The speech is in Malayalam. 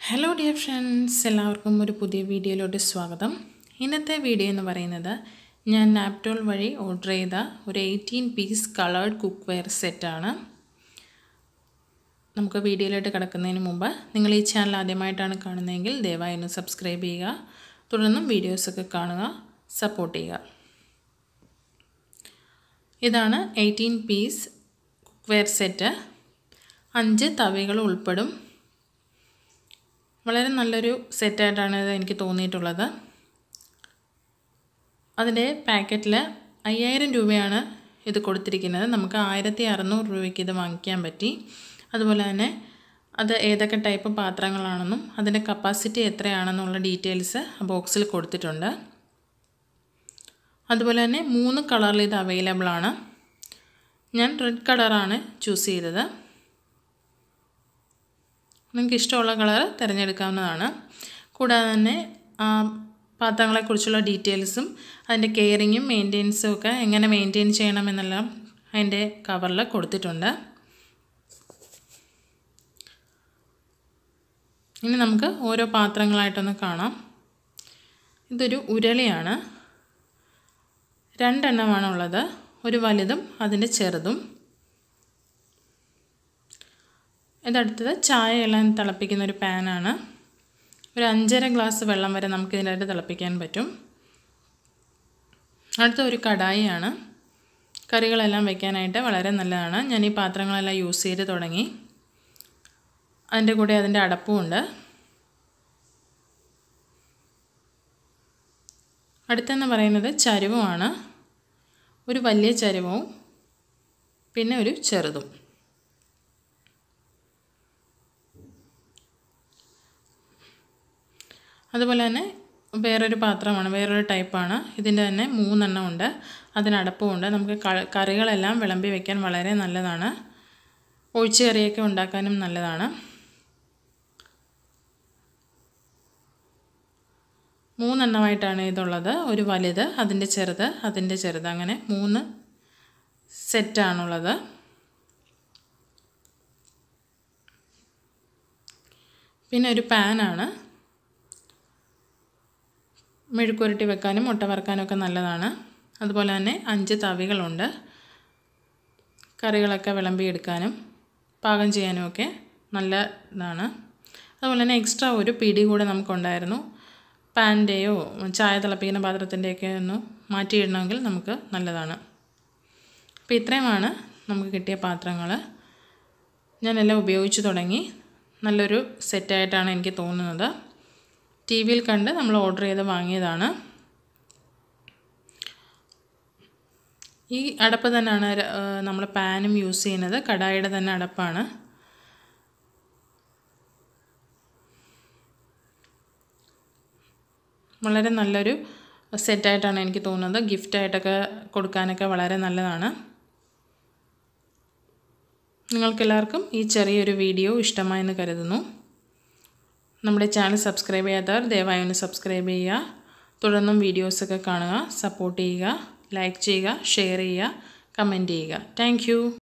ഹലോ ഡിയർ ഫ്രണ്ട്സ് എല്ലാവർക്കും ഒരു പുതിയ വീഡിയോയിലോട്ട് സ്വാഗതം ഇന്നത്തെ വീഡിയോ എന്ന് പറയുന്നത് ഞാൻ നാപ്റ്റോൾ വഴി ഓർഡർ ചെയ്ത ഒരു eighteen piece coloured cookware സെറ്റാണ് നമുക്ക് വീഡിയോയിലോട്ട് കിടക്കുന്നതിന് മുമ്പ് നിങ്ങൾ ഈ ചാനൽ ആദ്യമായിട്ടാണ് കാണുന്നതെങ്കിൽ ദയവായി ഒന്ന് സബ്സ്ക്രൈബ് ചെയ്യുക തുടർന്നും വീഡിയോസൊക്കെ കാണുക സപ്പോർട്ട് ചെയ്യുക ഇതാണ് eighteen piece cookware set അഞ്ച് തവികൾ ഉൾപ്പെടും വളരെ നല്ലൊരു സെറ്റായിട്ടാണ് ഇത് എനിക്ക് തോന്നിയിട്ടുള്ളത് അതിൻ്റെ പാക്കറ്റിൽ അയ്യായിരം രൂപയാണ് ഇത് കൊടുത്തിരിക്കുന്നത് നമുക്ക് ആയിരത്തി അറുന്നൂറ് രൂപയ്ക്ക് ഇത് വാങ്ങിക്കാൻ പറ്റി അതുപോലെ തന്നെ അത് ഏതൊക്കെ ടൈപ്പ് പാത്രങ്ങളാണെന്നും അതിൻ്റെ കപ്പാസിറ്റി എത്രയാണെന്നുള്ള ഡീറ്റെയിൽസ് ബോക്സിൽ കൊടുത്തിട്ടുണ്ട് അതുപോലെ തന്നെ മൂന്ന് കളറിൽ ഇത് അവൈലബിൾ ആണ് ഞാൻ റെഡ് കളറാണ് ചൂസ് ചെയ്തത് നിങ്ങൾക്ക് ഇഷ്ടമുള്ള കളർ തിരഞ്ഞെടുക്കാവുന്നതാണ് കൂടാതെ തന്നെ പാത്രങ്ങളെക്കുറിച്ചുള്ള ഡീറ്റെയിൽസും അതിൻ്റെ കെയറിങ്ങും മെയിൻ്റെനൻസും ഒക്കെ എങ്ങനെ മെയിൻറ്റെയിൻ ചെയ്യണമെന്നെല്ലാം അതിൻ്റെ കവറിൽ കൊടുത്തിട്ടുണ്ട് ഇനി നമുക്ക് ഓരോ പാത്രങ്ങളായിട്ടൊന്ന് കാണാം ഇതൊരു ഉരുളിയാണ് രണ്ടെണ്ണമാണ് ഉള്ളത് ഒരു വലുതും അതിൻ്റെ ചെറുതും ഇതടുത്തത് ചായ എല്ലാം തിളപ്പിക്കുന്ന ഒരു പാനാണ് ഒരു അഞ്ചര ഗ്ലാസ് വെള്ളം വരെ നമുക്ക് ഇതിനകത്ത് തിളപ്പിക്കാൻ പറ്റും അടുത്ത ഒരു കടായിയാണ് കറികളെല്ലാം വെക്കാനായിട്ട് വളരെ നല്ലതാണ് ഞാൻ ഈ പാത്രങ്ങളെല്ലാം യൂസ് ചെയ്ത് തുടങ്ങി അതിൻ്റെ കൂടെ അതിൻ്റെ അടപ്പുമുണ്ട് അടുത്തെന്ന് പറയുന്നത് ചരുവമാണ് ഒരു വലിയ ചരുവവും പിന്നെ ഒരു ചെറുതും അതുപോലെ തന്നെ വേറൊരു പാത്രമാണ് വേറൊരു ടൈപ്പാണ് ഇതിൻ്റെ തന്നെ മൂന്നെണ്ണം ഉണ്ട് അതിനടപ്പമുണ്ട് നമുക്ക് കറികളെല്ലാം വിളമ്പി വെക്കാൻ വളരെ നല്ലതാണ് ഒഴിച്ച് കറിയൊക്കെ ഉണ്ടാക്കാനും നല്ലതാണ് മൂന്നെണ്ണമായിട്ടാണ് ഇതുള്ളത് ഒരു വലുത് അതിൻ്റെ ചെറുത് അതിൻ്റെ ചെറുത് അങ്ങനെ മൂന്ന് സെറ്റാണുള്ളത് പിന്നെ ഒരു പാനാണ് മെഴുക്കുരട്ടി വെക്കാനും മുട്ട വറക്കാനും ഒക്കെ നല്ലതാണ് അതുപോലെ തന്നെ അഞ്ച് തവികളുണ്ട് കറികളൊക്കെ വിളമ്പിയെടുക്കാനും പാകം ചെയ്യാനും ഒക്കെ നല്ല ഇതാണ് അതുപോലെ തന്നെ എക്സ്ട്രാ ഒരു പിടി കൂടെ നമുക്കുണ്ടായിരുന്നു പാൻ്റെയോ ചായ തിളപ്പിക്കുന്ന പാത്രത്തിൻ്റെയൊക്കെ ഒന്ന് മാറ്റിയിടണമെങ്കിൽ നമുക്ക് നല്ലതാണ് അപ്പോൾ ഇത്രയുമാണ് നമുക്ക് കിട്ടിയ പാത്രങ്ങൾ ഞാനെല്ലാം ഉപയോഗിച്ച് തുടങ്ങി നല്ലൊരു സെറ്റായിട്ടാണ് എനിക്ക് തോന്നുന്നത് ടി വിയിൽ കണ്ട് നമ്മൾ ഓർഡർ ചെയ്ത് വാങ്ങിയതാണ് ഈ അടപ്പ് തന്നെയാണ് നമ്മൾ പാനും യൂസ് ചെയ്യുന്നത് കടായിയുടെ തന്നെ അടപ്പാണ് വളരെ നല്ലൊരു സെറ്റായിട്ടാണ് എനിക്ക് തോന്നുന്നത് ഗിഫ്റ്റായിട്ടൊക്കെ കൊടുക്കാനൊക്കെ വളരെ നല്ലതാണ് നിങ്ങൾക്കെല്ലാവർക്കും ഈ ചെറിയൊരു വീഡിയോ ഇഷ്ടമായെന്ന് കരുതുന്നു നമ്മുടെ ചാനൽ സബ്സ്ക്രൈബ് ചെയ്യാത്തവർ ദയവായി ഒന്ന് സബ്സ്ക്രൈബ് ചെയ്യുക തുടർന്നും വീഡിയോസൊക്കെ കാണുക സപ്പോർട്ട് ചെയ്യുക ലൈക്ക് ചെയ്യുക ഷെയർ ചെയ്യുക കമൻറ്റ് ചെയ്യുക താങ്ക്